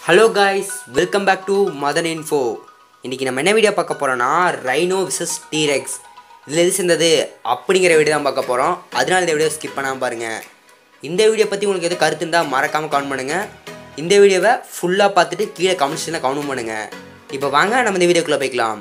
hello guys welcome back to Madan info இன்றைக்கி நம்ம என்ன வீடியோ பார்க்க போகிறோன்னா ரைனோ விசஸ் டீரெக்ஸ் இதில் எது சேர்ந்தது அப்படிங்கிற வீடியோ தான் பார்க்க போகிறோம் அதனால இந்த வீடியோ ஸ்கிப் பண்ணாமல் பாருங்கள் இந்த வீடியோ பற்றி உங்களுக்கு எது கருத்து இருந்தால் மறக்காமல் கமெண்ட் பண்ணுங்கள் இந்த வீடியோவை ஃபுல்லாக பார்த்துட்டு கீழே கமெண்ட்ஸில் கமெண்ட் பண்ணுங்கள் இப்போ வாங்க நம்ம இந்த வீடியோக்குள்ளே போய்க்கலாம்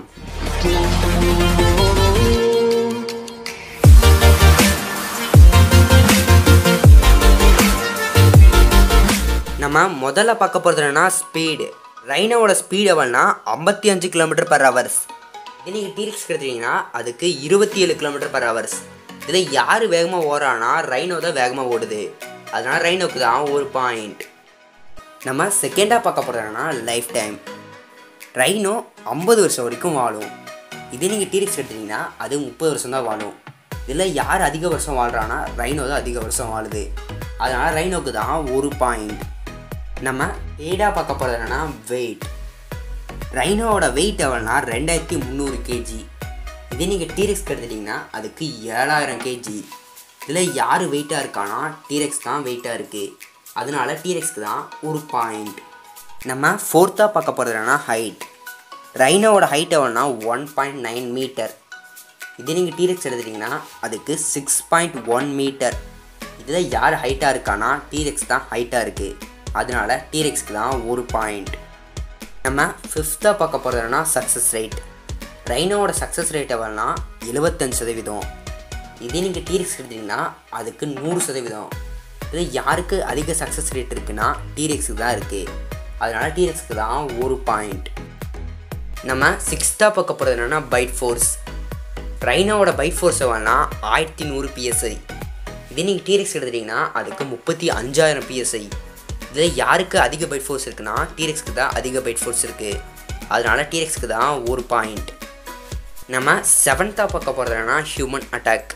நம்ம முதல்ல பார்க்க போகிறது என்னன்னா ஸ்பீடு ரைனோவோட ஸ்பீடு எவ்வளோனா ஐம்பத்தி அஞ்சு கிலோமீட்டர் பர் ஹவர்ஸ் இதே நீங்கள் டீரிக்ஸ் எடுத்தீங்கன்னா அதுக்கு இருபத்தி ஏழு கிலோமீட்டர் பர் ஹவர்ஸ் இதில் யார் வேகமாக ஓடுறான்னா ரைனோ தான் வேகமாக ஓடுது அதனால் ரைனோக்கு தான் ஒரு பாயிண்ட் நம்ம செகண்டாக பார்க்க போகிறதுனா லைஃப் டைம் ரைனோ ஐம்பது வருஷம் வரைக்கும் வாழும் இதே நீங்கள் டீரிக்ஸ் எடுத்தீங்கன்னா அது முப்பது வருஷம் தான் வாழும் இதில் யார் அதிக வருஷம் வாழ்கிறான்னா ரைனோ தான் அதிக வருஷம் வாழுது அதனால் ரைனோக்கு தான் ஒரு பாயிண்ட் நம்ம ஏடா பார்க்க போகிறது என்னன்னா வெயிட் ரைனோவோட வெயிட் எவ்வளோனா ரெண்டாயிரத்தி முந்நூறு கேஜி இதே நீங்கள் டீரெக்ஸ் எடுத்துட்டிங்கன்னா அதுக்கு ஏழாயிரம் கேஜி இதில் யார் வெயிட்டாக இருக்கானா டீரெக்ஸ் தான் வெயிட்டாக இருக்குது அதனால டீரெக்ஸ்க்கு தான் ஒரு பாயிண்ட் நம்ம ஃபோர்த்தாக பார்க்க போகிறது என்னன்னா ஹைட் ரைனோவோட ஹைட் எவ்வளோனா ஒன் பாயிண்ட் நைன் மீட்டர் இதே நீங்கள் டீரெக்ஸ் எடுத்துட்டிங்கன்னா அதுக்கு சிக்ஸ் பாயிண்ட் ஒன் மீட்டர் இதில் யார் ஹைட்டாக இருக்கானா டீரெக்ஸ் தான் ஹைட்டாக இருக்குது அதனால டீரெக்ஸ்க்கு தான் ஒரு பாயிண்ட் நம்ம ஃபிஃப்த்தாக பார்க்க போகிறதுனா சக்ஸஸ் ரேட் ரைனோவோட சக்ஸஸ் ரேட் எவ்வளோனா எழுபத்தஞ்சு சதவீதம் இதே நீங்கள் டீரெக்ஸ் எடுத்தீங்கன்னா அதுக்கு நூறு சதவீதம் இது யாருக்கு அதிக சக்ஸஸ் ரேட் இருக்குன்னா டீரெக்ஸுக்கு தான் இருக்குது அதனால் டீரெக்ஸ்க்கு தான் ஒரு பாயிண்ட் நம்ம சிக்ஸ்த்தாக பார்க்க போகிறது என்னென்னா பைட் ஃபோர்ஸ் ரைனோவோட பைட் ஃபோர்ஸ் எவ்வளோனா ஆயிரத்தி நூறு பிஎஸ்ஐ இதே நீங்கள் டீரெக்ஸ் எடுத்துட்டிங்கன்னா அதுக்கு முப்பத்தி அஞ்சாயிரம் பிஎஸ்ஐ இதில் யாருக்கு அதிக பைட் ஃபோர்ஸ் இருக்குன்னா டீரெக்ஸ்க்கு தான் அதிக பைட் ஃபோர்ஸ் இருக்குது அதனால் டீரெக்ஸ்க்கு தான் ஒரு பாயிண்ட் நம்ம செவன்த்தாக பார்க்க போகிறது என்னன்னா ஹியூமன் அட்டாக்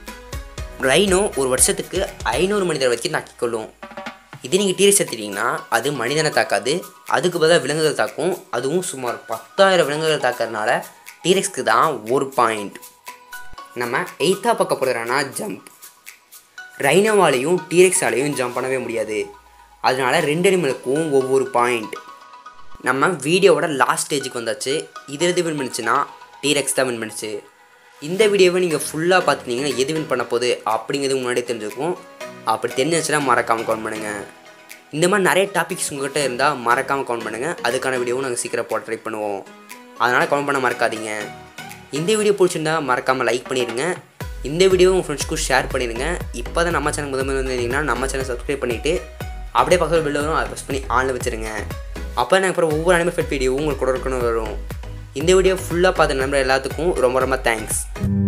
ரைனோ ஒரு வருஷத்துக்கு ஐநூறு மனிதர் வரைக்கும் தாக்கிக்கொள்ளும் இதே நீங்கள் டீரெக்ஸ் எடுத்துட்டிங்கன்னா அது மனிதனை தாக்காது அதுக்கு பதிலாக விலங்குகள் தாக்கும் அதுவும் சுமார் பத்தாயிரம் விலங்குகள் தாக்கிறதுனால டீரெக்ஸ்க்கு தான் ஒரு பாயிண்ட் நம்ம எயித்தாக பார்க்க போகிறதுனா ஜம்ப் ரைனோவாலையும் டீரெக்ஸாலையும் ஜம்ப் பண்ணவே முடியாது அதனால ரெண்டு அனிமலுக்கும் ஒவ்வொரு பாயிண்ட் நம்ம வீடியோவோட லாஸ்ட் ஸ்டேஜுக்கு வந்தாச்சு இது எது வின் பண்ணுச்சுன்னா டீரெக்ஸ் தான் வின் பண்ணுச்சு இந்த வீடியோவை நீங்கள் ஃபுல்லாக பார்த்துட்டீங்கன்னா எது வின் பண்ண போகுது அப்படிங்கிறது முன்னாடி தெரிஞ்சுக்கும் அப்படி தெரிஞ்சிச்சுன்னா மறக்காமல் கவுண்ட் பண்ணுங்கள் இந்த மாதிரி நிறைய டாபிக்ஸ் உங்கள்கிட்ட இருந்தால் மறக்காமல் கவுண்ட் பண்ணுங்கள் அதுக்கான வீடியோவும் நாங்கள் சீக்கிரம் போட ட்ரை பண்ணுவோம் அதனால் கவுண்ட் பண்ண மறக்காதீங்க இந்த வீடியோ பிடிச்சிருந்தா மறக்காமல் லைக் பண்ணிடுங்க இந்த வீடியோ உங்கள் ஃப்ரெண்ட்ஸ்க்கும் ஷேர் பண்ணிடுங்க இப்போ தான் நம்ம சேனல் முதல் முதல்ல வந்திருந்தீங்கன்னா நம்ம சேனல் சப்ஸ்கிரைப் பண்ணிவிட்டு அப்படியே பக்கத்தில் பில் வரும் அதை ப்ரெஸ் பண்ணி ஆனில் வச்சுருங்க அப்போ எனக்கு அப்புறம் ஒவ்வொரு அனிமல் ஃபெட் வீடியோ உங்களுக்கு கூட இருக்கணும் வரும் இந்த வீடியோ ஃபுல்லாக பார்த்த நம்பர் எல்லாத்துக்கும் ரொம்ப ரொம்ப தேங்க்ஸ்